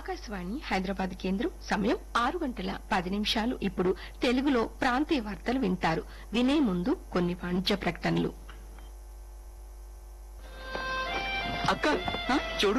ఆకాశవాణి హైదరాబాద్ కేంద్రం సమయం ఆరు గంటల పది నిమిషాలు ఇప్పుడు తెలుగులో ప్రాంతీయ వార్తలు వింటారు వినే ముందు కొన్ని వాణిజ్య ప్రకటనలు అక్క ఆ, చూడు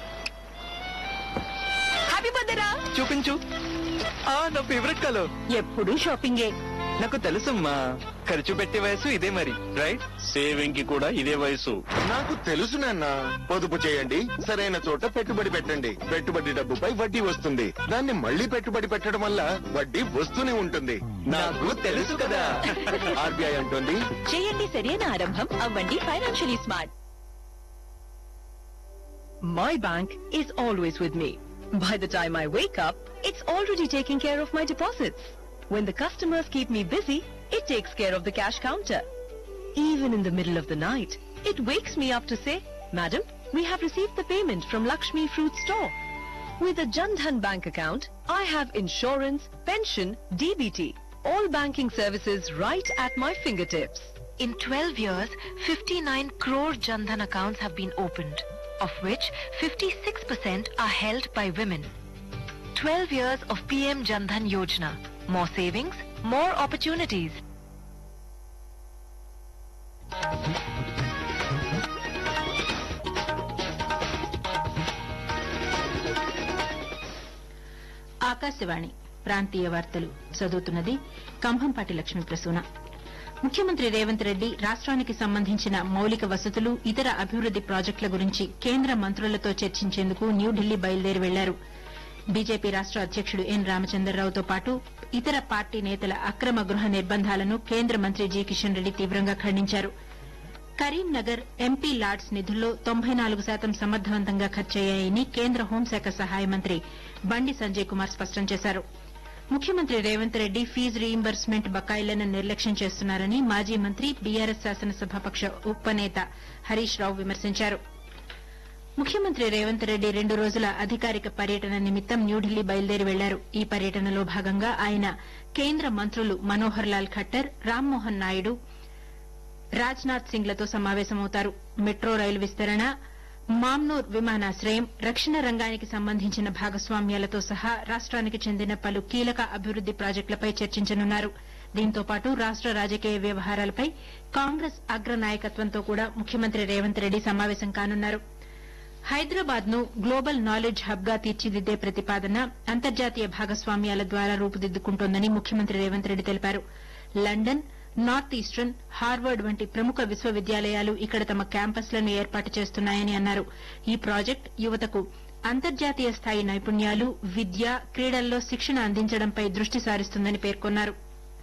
హ్యాపీ బర్త్డేరా చూపించు ఆ నా ఫేవరెట్ కలర్ ఎప్పుడు షాపింగే నాకు తెలుసమ్మా ఖర్చు పెట్టే వయసు ఇదే మరి రైట్ సేవింగ్ కి కూడా ఇదే వయసు నాకు తెలుసు నాన్న పొదుపు చేయండి సరైన చోట పెట్టుబడి పెట్టండి పెట్టుబడి డబ్బుపై వడ్డీ వస్తుంది దాన్ని మళ్ళీ పెట్టుబడి పెట్టడం వల్ల వడ్డీ వస్తూనే ఉంటుంది నాకు తెలుసు కదా ఆర్బీఐ అంటుంది చేయండి సరైన ఆరంభం అవ్వండి financially smart My bank is always with me. By the time I wake up, it's already taking care of my deposits. When the customers keep me busy, it takes care of the cash counter. Even in the middle of the night, it wakes me up to say, Madam, we have received the payment from Lakshmi Fruit Store. With a Jandhan bank account, I have insurance, pension, DBT, all banking services right at my fingertips. In 12 years, 59 crore Jandhan accounts have been opened, of which 56% are held by women. 12 years of PM Jandhan Yojana. More savings, more opportunities. Akashvani ప్రాంతీయ వార్తలు చదువుతున్నది కంభంపాటి లక్ష్మీ ప్రసూన ముఖ్యమంత్రి రేవంత్ రెడ్డి రాష్ట్రానికి సంబంధించిన మౌలిక వసతులు ఇతర అభివృద్ది ప్రాజెక్టుల గురించి కేంద్ర మంత్రులతో చర్చించేందుకు న్యూఢిల్లీ బయలుదేరి వెళ్లారు బీజేపీ రాష్ట అధ్యకుడు ఎన్ రామచంద్రరావుతో పాటు ఇతర పార్టీ నేతల అక్రమ గృహ నిర్బంధాలను కేంద్ర మంత్రి జి కిషన్ రెడ్డి తీవ్రంగా ఖండించారు కరీంనగర్ ఎంపీ లాడ్స్ నిధుల్లో తొంభై నాలుగు శాతం సమర్థవంతంగా ఖర్చయ్యాయని కేంద్ర హోంశాఖ సహాయ మంత్రి బండి సంజయ్ కుమార్ స్పష్టం చేశారు ముఖ్యమంత్రి రేవంత్ రెడ్డి ఫీజు రీయింబర్స్మెంట్ బకాయిలను నిర్లక్ష్యం చేస్తున్నారని మాజీ మంత్రి బీఆర్ఎస్ శాసనసభాపక్ష ఉపనేత హరీష్ రావు విమర్శించారు ముఖ్యమంత్రి రేవంత్ రెడ్డి రెండు రోజుల అధికారిక పర్యటన నిమిత్తం న్యూఢిల్లీ బయలుదేరి వెళ్లారు ఈ పర్యటనలో భాగంగా ఆయన కేంద్ర మంత్రులు మనోహర్ లాల్ ఖట్టర్ రామ్మోహన్ నాయుడు రాజ్నాథ్ సింగ్లతో సమావేశమవుతారు మెట్రో రైలు విస్తరణ మామ్నూర్ విమానాశ్రయం రక్షణ రంగానికి సంబంధించిన భాగస్వామ్యాలతో సహా రాష్ట్రానికి చెందిన పలు కీలక అభివృద్ది ప్రాజెక్టులపై చర్చించనున్నారు దీంతో పాటు రాష్ట రాజకీయ వ్యవహారాలపై కాంగ్రెస్ అగ్ర నాయకత్వంతో కూడా ముఖ్యమంత్రి రేవంత్ రెడ్డి సమావేశం కానున్నారు హైదరాబాద్ ను గ్లోబల్ నాలెడ్జ్ హబ్ గా తీర్చిదిద్దే ప్రతిపాదన అంతర్జాతీయ భాగస్వామ్యాల ద్వారా రూపుదిద్దుకుంటోందని ముఖ్యమంత్రి రేవంత్ రెడ్డి తెలిపారు లండన్ నార్త్ ఈస్టర్న్ హార్వర్డ్ వంటి ప్రముఖ విశ్వవిద్యాలయాలు ఇక్కడ తమ క్యాంపస్లను ఏర్పాటు చేస్తున్నాయని అన్నారు ఈ ప్రాజెక్ట్ యువతకు అంతర్జాతీయ స్థాయి నైపుణ్యాలు విద్య క్రీడల్లో శిక్షణ అందించడంపై దృష్టి సారిస్తుందని పేర్కొన్నారు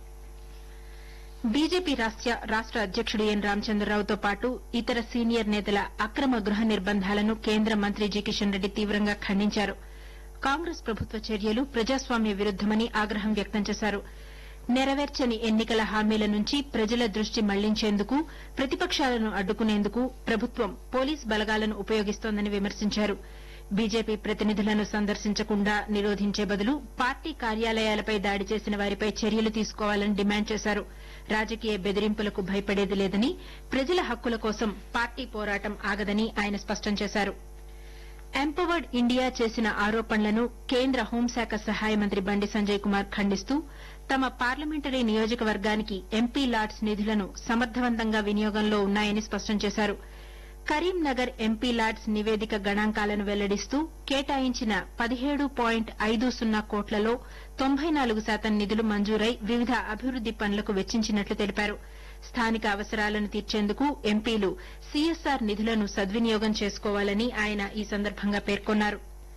బీజేపీ రాష్ట అధ్యకుడు ఎన్ రామచంద్రరావుతో పాటు ఇతర సీనియర్ నేతల అక్రమ గృహ నిర్బంధాలను కేంద్ర మంత్రి జి కిషన్ రెడ్డి తీవ్రంగా ఖండించారు కాంగ్రెస్ ప్రభుత్వ చర్యలు ప్రజాస్వామ్య విరుద్దమని ఆగ్రహం వ్యక్తం చేశారు నెరవేర్చని ఎన్నికల హామీల నుంచి ప్రజల దృష్టి మళ్లించేందుకు ప్రతిపక్షాలను అడ్డుకునేందుకు ప్రభుత్వం పోలీస్ బలగాలను ఉపయోగిస్తోందని విమర్శించారు బీజేపీ ప్రతినిధులను సందర్శించకుండా నిరోధించే బదులు పార్టీ కార్యాలయాలపై దాడి చేసిన వారిపై చర్యలు తీసుకోవాలని డిమాండ్ చేశారు రాజకీయ బెదిరింపులకు భయపడేది లేదని ప్రజల హక్కుల కోసం పార్టీ పోరాటం ఆగదని ఆయన స్పష్టం చేశారు ఎంపవర్డ్ ఇండియా చేసిన ఆరోపణలను కేంద్ర హోంశాఖ సహాయ మంత్రి బండి సంజయ్ కుమార్ ఖండిస్తూ తమ పార్లమెంటరీ నియోజకవర్గానికి ఎంపీ లాడ్స్ నిధులను సమర్థవంతంగా వినియోగంలో ఉన్నాయని స్పష్టం చేశారు కరీంనగర్ ఎంపీ లాడ్స్ నివేదిక గణాంకాలను వెల్లడిస్తూ కేటాయించిన పదిహేడు పాయింట్ ఐదు సున్నా కోట్లలో తొంభై నాలుగు శాతం నిధులు మంజూరై వివిధ అభివృద్ది పనులకు వెచ్చించినట్లు తెలిపారు స్థానిక అవసరాలను తీర్చేందుకు ఎంపీలు సీఎస్ఆర్ నిధులను సద్వినియోగం చేసుకోవాలని ఆయన ఈ సందర్భంగా పేర్కొన్నారు